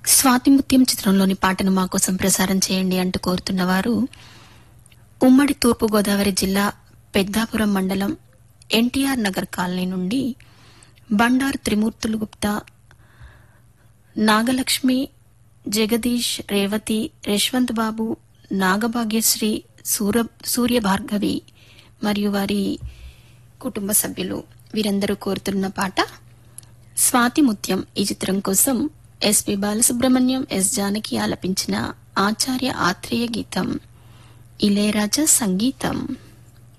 స్వాతిముత్యం చిత్రంలోని పాటను మా కోసం ప్రసారం చేయండి అంటూ కోరుతున్న వారు ఉమ్మడి తూర్పు గోదావరి జిల్లా పెద్దాపురం మండలం ఎన్టీఆర్ నగర్ కాలనీ నుండి బండారు త్రిమూర్తులు గుప్తా నాగలక్ష్మి జగదీష్ రేవతి యశ్వంత్ బాబు నాగభాగ్యశ్రీ సూర సూర్య భార్గవి మరియు వారి కుటుంబ సభ్యులు వీరందరూ కోరుతున్న పాట స్వాతి ముత్యం ఈ చిత్రం కోసం ఎస్పి బాలసుబ్రహ్మణ్యం ఎస్ జానకి ఆలపించిన ఆచార్య ఆత్రేయ గీతం ఇళయరాజా సంగీతం